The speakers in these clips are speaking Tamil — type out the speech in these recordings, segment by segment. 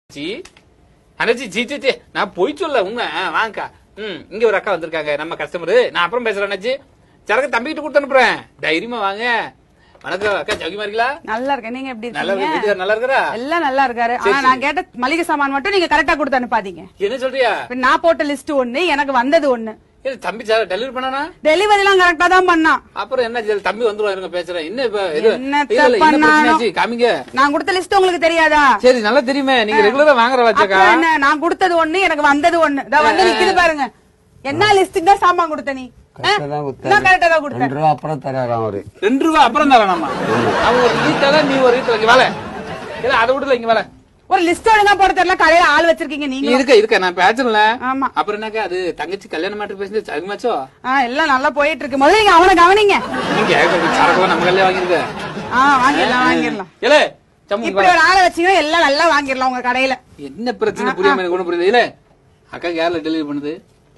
சி அண்ணாச்சி சி சி சி நான் பொய் சொல்ல உண்மை ஆ, வாங்கக்கா ம் இங்க ஒரு அக்கா வந்திருக்காங்க நம்ம கஸ்டமரு நான் அப்புறம் பேசுறேன் அண்ணாச்சி சரக்கு தம்பிக்கிட்ட கொடுத்து அனுப்புறேன் தைரியமா வாங்க வணக்கம் அக்கா ஜவுகிமா இருக்கீங்களா நல்லா இருக்கேன் நீங்க எப்படி நல்லா இருக்கீங்க இருக்கு வீட்டுக்காரர் நல்லா இருக்கிறா எல்லாம் நல்லா இருக்காரு ஆனா நான் கேட்ட மளிகை சாமான் மட்டும் நீங்க கரெக்டா கொடுத்து அனுப்பாதீங்க என்ன சொல்றியா இப்ப நான் போட்ட லிஸ்ட் ஒண்ணு எனக்கு வந்தது ஒண்ணு ஏ, தம்பி சார் டெலிவரி பண்ணானா டெலிவரி எல்லாம் கரெக்டா தான் பண்ணான் அப்புறம் என்ன செய்ய தம்பி வந்துருவா இருங்க பேசுறேன் என்ன இப்ப இது என்னத்த இல்ல, இல்ல, என்ன பண்ணானோ? பிரச்சனை ஆச்சு? காமிங்க நான் கொடுத்த லிஸ்ட் உங்களுக்கு தெரியாதா சரி நல்லா தெரியுமே நீங்க ரெகுலரா வாங்குற வச்சக்கா அப்புறம் என்ன நான் கொடுத்தது ஒண்ணு எனக்கு வந்தது ஒண்ணு இதோ வந்து நிக்குது பாருங்க என்ன லிஸ்ட்டுக்கு தான் சாமான் கொடுத்த நீ கரெக்டா தான் கொடுத்தாரு. நான் கரெக்டா தான் கொடுத்தேன் ரெண்டு ரூபா அப்புறம் தராராம் அவரு ரெண்டு ரூபா அப்புறம் தர வேணாமா அவன் ஒரு ஈத்தால நீ ஒரு ஈத்தல இங்க வேலை இல்ல அதை விடல இங்க வேலை ஒரு லிஸ்ட் ஒழுங்கா போட தெரியல கடையில ஆள் வச்சிருக்கீங்க நீ நீங்க இருக்க இருக்க நான் பேசல ஆமா அப்புறம் என்னக்கா அது தங்கச்சி கல்யாணம் மாட்டு பேசுறது சகுமாச்சோ ஆ எல்லாம் நல்லா போயிட்டு இருக்கு முதல்ல நீங்க அவனை கவனிங்க நீங்க சரக்குலாம் நம்ம கல்யாணம் வாங்கிருக்க ஆ வாங்கிடலாம் வாங்கிடலாம் இல்ல சம்மு இப்படி ஒரு ஆளை வச்சீங்கன்னா எல்லாம் நல்லா வாங்கிடலாம் உங்க கடையில என்ன பிரச்சனை புரியாம எனக்கு ஒண்ணு புரியுது இல்ல அக்கா யாரில் டெலிவரி பண்ணுது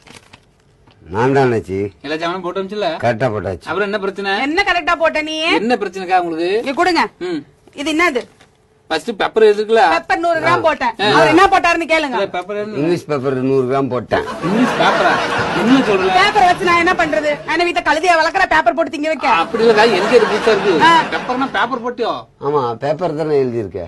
நான் தான் நினைச்சு எல்லா ஜாமனும் போட்டு அனுப்பிச்சுல கரெக்டா போட்டாச்சு அப்புறம் என்ன பிரச்சனை என்ன கரெக்டா போட்ட நீ என்ன பிரச்சனைக்கா உங்களுக்கு இங்க கொடுங்க ம் இது என்னது ஃபர்ஸ்ட் பெப்பர் இருக்குல்ல பெப்பர் நூறு கிராம் போட்டேன் அவர் என்ன போட்டாருன்னு கேளுங்க பெப்பர் இங்கிலீஷ் பேப்பர் நூறு கிராம் போட்டேன் இங்கிலீஷ் பேப்பரா என்ன சொல்ற பேப்பர் வச்சு நான் என்ன பண்றது நான் வீட்டை கழுதியா வளர்க்குற பேப்பர் போட்டு திங்க வைக்க அப்படி இல்லக்கா எனக்கு இது புதுசா இருக்கு பெப்பர்னா பேப்பர் போட்டியோ ஆமா பேப்பர் தானே எழுதியிருக்க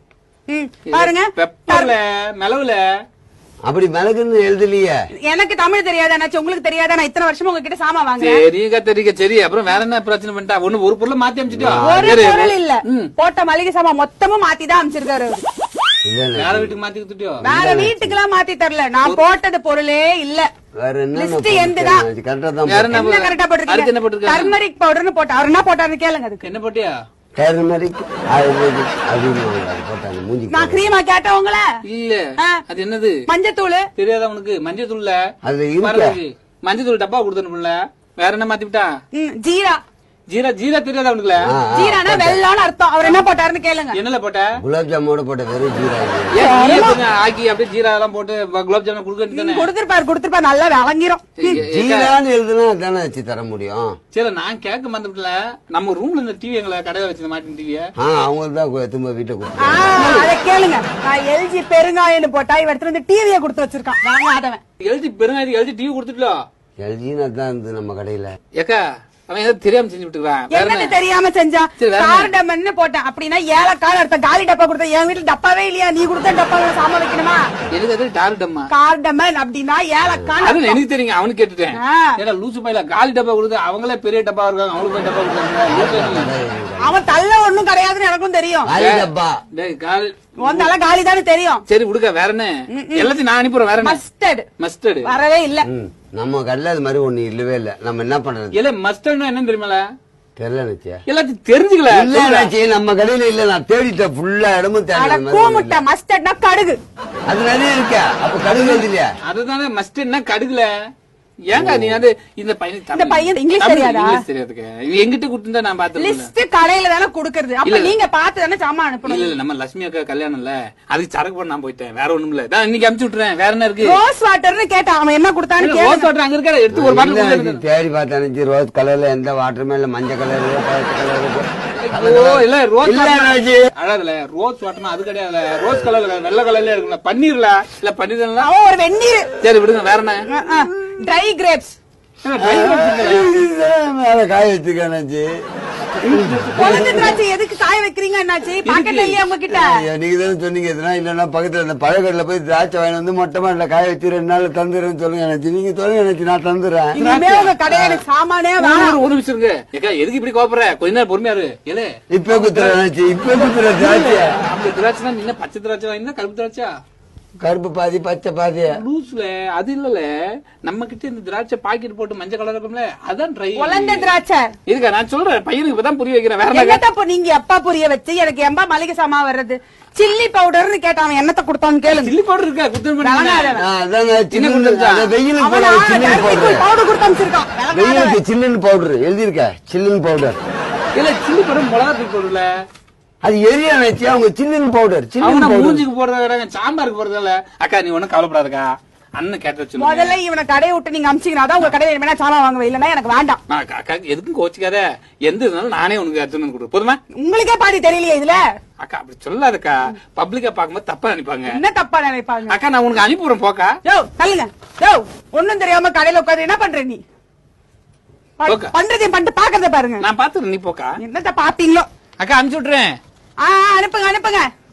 ம், பாருங்க பெப்பர்ல மிளவுல அப்படி மிளகுன்னு எழுதலையே எனக்கு தமிழ் தெரியாதா என்னாச்சு உங்களுக்கு தெரியாதா நான் இத்தனை வருஷமா உங்ககிட்ட சாமா வாங்குறேன் சரிக்கா தெரியுங்க சரி அப்புறம் வேற என்ன பிரச்சனை பண்ணிட்டா ஒண்ணு ஒரு பொருளை மாத்தி அமைச்சிட்டோ ஒரு பொருள் இல்ல போட்ட மளிகை சாமான் மொத்தமும் மாத்தி தான் அமைச்சிருக்காரு அவரு. இல்ல வேற வீட்டுக்கு மாத்தி கொடுத்துட்டியோ வேற வீட்டுக்கு எல்லாம் மாத்தி தரல நான் போட்டது பொருளே இல்ல வேற என்ன லிஸ்ட் எந்துதான் கரெக்டா தான் வேற என்ன என்ன கரெக்டா அடுத்து என்ன போட்டிருக்கீங்க போட்டிருக்காங்க டர்மரிக் பவுடர்னு போட்ட அவர் என்ன போட்டாருன்னு கேளுங்க அதுக்கு என்ன போட்டியா டர்மரிக் அப்படின்னு போட்டாங்க மூஞ்சி நான் கிரீமா கேட்டவங்கள இல்ல ஆ. அது என்னது மஞ்சத்தூள் தெரியாதா உனக்கு மஞ்சள் தூள்ல அதுல இருக்க பாரு, மஞ்சள் தூள் டப்பா கொடுத்தனுப்புல வேற என்ன மாத்தி விட்டா ம், ஜீரா ஜீரா ஜீரா தெரியாதா உனக்குல ஆ, ஆ, ஜீரானா வெள்ளம்னு அர்த்தம் அவர் என்ன போட்டாருன்னு கேளுங்க என்னல போட்ட குலாப் ஜாமோட போட்ட வெறும் ஜீரா இது. ஏன் நீயே கொஞ்சம் ஆக்கி அப்படியே ஜீரா எல்லாம் போட்டு ப- குலாப் ஜாமுன் கொடுக்க வேண்டியதானே கொடுத்திருப்பாரு கொடுத்திருப்பாரு நல்லா விளங்கிரும் ஜீரான்னு எழுதுனா தானே வச்சு தர முடியும் சரி நான் கேட்க மறந்துட்டல நம்ம ரூம்ல இந்த டிவி எங்களை கடையில வச்சு மாட்டின டிவிய ஆ அவங்க தான் திரும்ப வீட்டை கொடுத்து ஆ, அத கேளுங்க நான் எல்ஜி பெருங்காயம்னு போட்டா இவ எடுத்துட்டு வந்து டிவியை கொடுத்து வச்சிருக்கான் வாங்காதவன் எழுதி பெருங்காயத்துக்கு எழுதி டிவி கொடுத்துட்டோ எல்ஜின்னு தான் இருந்தது நம்ம கடையில ஏக்கா அவன் ஏதோ தெரியாம செஞ்சு விட்டுருக்கான் வேற என்னன்னு என்ன தெரியாம செஞ்சான் சரி, வேற என்ன? கார்டமன்னு போட்டேன் அப்படின்னா ஏலக்காய் அர்த்தம் காலி டப்பா கொடுத்த என் வீட்டுல டப்பாவே இல்லையா நீ கொடுத்த டப்பா சாமான் வைக்கணுமா எனக்கு அது டாருடம்மா கார்டமன் அப்படின்னா ஏலக்காய் அது எனக்கு தெரியுங்க அவனுக்கு கேட்டுட்டேன் ஆ. ஏடா லூசு பையில காலி டப்பா கொடுத்து அவங்களே பெரிய டப்பா இருக்காங்க அவங்களுக்கு போய் டப்பா கொடுத்தாங்க அவன் தள்ள ஒண்ணும் கிடையாதுன்னு எனக்கும் தெரியும் காலி டப்பா டேய் கால் உன் தலை காலி தானே தெரியும் சரி விடுக்க வேற என்ன எல்லாத்தையும் நான் அனுப்புறேன் வேற என்ன மஸ்டர்ட் மஸ்டர்டு வரவே இல்ல ம், நம்ம கடையில அது மாதிரி ஒண்ணு இல்லவே இல்ல நம்ம என்ன பண்றது இல்ல மஸ்டர்ட்னா என்னன்னு தெரியுமால தெரியல நினைச்சியா எல்லாத்தையும் தெரிஞ்சுக்கல இல்ல நினைச்சி நம்ம கடையில இல்ல நான் தேடிட்டேன் ஃபுல்லா இடமும் அட தேடி மாதிரி ஒண்ணும் கூமுட்டை இல்ல. மஸ்டர்ட்னா கடுகு அது நிறைய இருக்க அப்ப கடுகு எழுதலையா அதுதானே மஸ்டர்ட்னா கடுகுல ஏங்க நீ வந்து இந்த பையன் தமிழ்- இந்த பையன் இங்கிலீஷ் தமிழ் தெரியாதா? இங்கிலீஷ் தெரியாதுங்க இவன் எங்கிட்ட கொடுத்துருந்தா நான் பாத்துருக்கேன் லிஸ்ட் கடையில தானே குடுக்கறது அப்ப இல்ல. நீங்க பார்த்து தானே சாமான் அனுப்பணும் இல்ல இல்ல நம்ம லட்சுமி அக்கா கல்யாணம் இல்ல அதுக்கு சரக்கு போட நான் போயிட்டேன் வேற ஒண்ணும் இல்ல நான் இன்னைக்கு அமுச்சு விட்டுறேன் வேற என்ன இருக்கு ரோஸ் வாட்டர்னு கேட்டான் அவன் என்ன கொடுத்தான்னு ரோஸ் கேளு வாட்டர் அங்க இருக்கா எடுத்து ஒரு பாட்டில் இல்ல, கொடுத்து இது தேடி பார்த்தா நினைச்சு ரோஸ் கலர்ல எந்த வாட்டருமே இல்ல மஞ்சள் கலர் கலர் ஓ இல்ல ரோஸ் இல்ல water- ராஜி. அழாதுல ரோஸ் வாட்டர்னா அது கிடையாது ரோஸ் கலர்ல வெள்ளை கலர்ல இருக்குல்ல பன்னீர்ல இல்ல பன்னீர் அவன் ஒரு வெந்நீர் சரி விடுங்க வேற என்ன ட்ரை கிரேப்ஸ் என்ன dry fruits இருக்குல்ல? மேல காய வச்சுக்க நினைச்சு குழந்தை திராட்சை எதுக்கு காய வைக்கிறீங்க என்னாச்சு பாக்கெட்ல இல்லையா உங்ககிட்ட நீங்க தானே சொன்னீங்க எதுனா இல்லன்னா பக்கத்துல இந்த பழக்கடையில போய் திராட்சை வாங்கி வந்து மொட்டை மாடல காய வச்சு ரெண்டு நாள் தந்துடுறேன்னு சொல்லுங்க நினைச்சு நீங்க சொல்லுங்க நினைச்சு நான் தந்துடுறேன் இனிமே உங்க கடையில எனக்கு சாமானே ஒரு வேணாம் ஒரு- ஒரு நிமிஷம் இருங்க ஏக்கா எதுக்கு இப்படி கோபப்படுற கொஞ்ச நேரம் பொறுமையா இரு ஏலே இப்ப குத்துற நினைச்சு இப்ப குத்துற திராட்சை அப்படி திராட்சை தான் நின்ன பச்சை திராட்சை வாங்கினா கருப்பு திராட்சா கருப்பு பாதி பச்சை பாதி லூஸ்ல அது இல்லல நம்ம கிட்ட இந்த திராட்சை பாக்கெட் போட்டு மஞ்சள் கலர் இருக்கும்ல அதான் ட்ரை குழந்தை திராட்சை இருக்கா நான் சொல்றேன் பையனுக்கு இப்பதான் புரிய வைக்கிறேன் வேற என்ன என்னத்த இப்ப நீங்க எப்பா புரிய வச்சு எனக்கு எம்பா மளிகை சாமான் வர்றது சில்லி பவுடர்னு கேட்டான் அவன் என்னத்த கொடுத்தான்னு கேளுங்க சில்லி பவுடர் இருக்கா குத்தம் விளங்காதவன். ஆ, அதாங்க சின்ன சின்ன குண்டுச்சா? வெயிலுக்கு அவனா போடுற சில்லுன்னு பவுடர் பவுடர் கொடுத்து அமைச்சிருக்கான் விளங்காதவன். வெயிலுக்கு சில்லுன்னு பவுடர் எழுதியிருக்க சில்லுன்னு பவுடர் இல்ல சில்லி பவுடர் மிளகா தூள் பவுடர்ல அது எரிய நினைச்சு அவங்க சில்லுன்னு பவுடர் அவங்க சில்லுன்னு நான் பவுடர் மூஞ்சிக்கு போடுறத சாம்பாருக்கு போடுறதில்ல அக்கா நீ ஒண்ணும் கவலைப்படாதக்கா அண்ணன் கேட்ட சொல்லுங்க முதல்ல இவனை கடையை விட்டு நீங்க அமிச்சிங்கன்னா தான் உங்க கடையில வேணா சாமான் வாங்குவேன் இல்லன்னா எனக்கு வேண்டாம் நான் அக்கா- அக்கா எதுக்கும் கோச்சிக்காத எந்த இருந்தாலும் நானே உனக்கு எடுத்துன்னு வந்து கொடுக்குறேன் போதுமா உங்களுக்கே பாடி தெரியலையே இதுல அக்கா அப்படி சொல்லாதக்கா பப்ளிக்கா பாக்கும்போது தப்பா நினைப்பாங்க என்ன தப்பா நினைப்பாங்க அக்கா நான் உனக்கு அனுப்பிடுறேன் போக்கா யோ தள்ளுங்க யோ ஒண்ணும் தெரியாம கடையில உட்காந்து என்ன பண்ற நீ ப- ஓகே. பண்றதையும் பண்ணிட்டு பாக்குறத பாருங்க நான் பாத்துறேன் நீ போக்கா என்னத்த பாப்பீங்களோ அக்கா அனுப்பிச்சு விட்டுறேன் ஆ ஆ, அனுப்புங்க அனுப்புங்க